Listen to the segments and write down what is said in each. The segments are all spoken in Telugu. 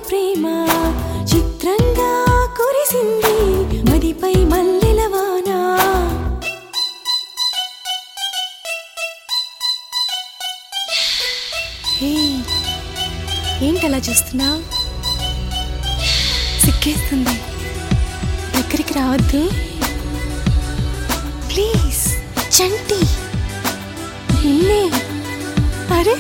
ప్రేమ చిత్రంగా కురిసింది మదిపై మల్లెల వాన హే ఏంటలా చూస్తున్నా సిక్కేస్తుంది దగ్గరికి రావద్దు ప్లీజ్ చంటి నిన్నే అరే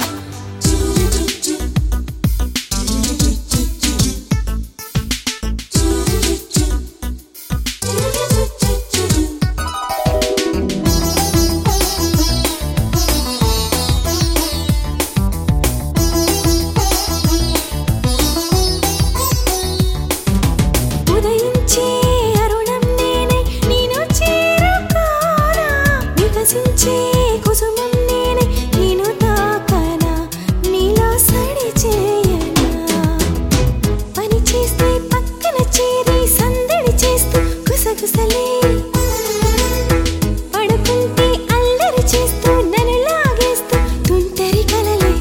ఉదయించే అరుణం నేనే నేను చేరుకోనా వికసించే కుసుమం నేనే నేను తాకనా నీలో సడి చేయనా పని చేస్తే పక్కన చేరి సందడి చేస్తూ గుసగుసలే పడుకుంటే అల్లరి చేస్తూ నన్ను లాగేస్తూ తుంటరి కలలే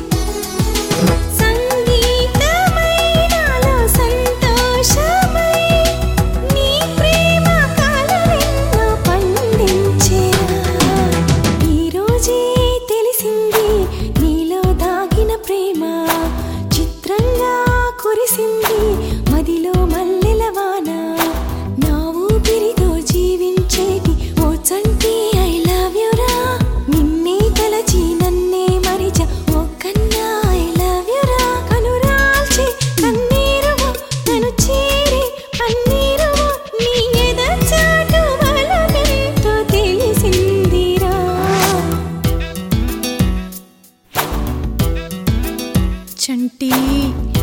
సంగీతమైనాలో సంతోషమై నీ ప్రేమ కలలెన్నో పండించేరా ఈ రోజే తెలిసింది నీలో దాగిన ప్రేమ చిత్రంగా కురిసింది మదిలో మల్లెల వాన నా ఊపిరితో జీవించేటి ఓ చంటి ఐ లవ్ యు రా నిన్నే తలచి నన్నే మరిచ ఓ కన్నా ఐ లవ్ యు రా కనురాల్చి కన్నీరువు నన్ను చేరి పన్నీరువు నీ ఎద చాటు బలమెంతో తెలిసిందిరా చంటి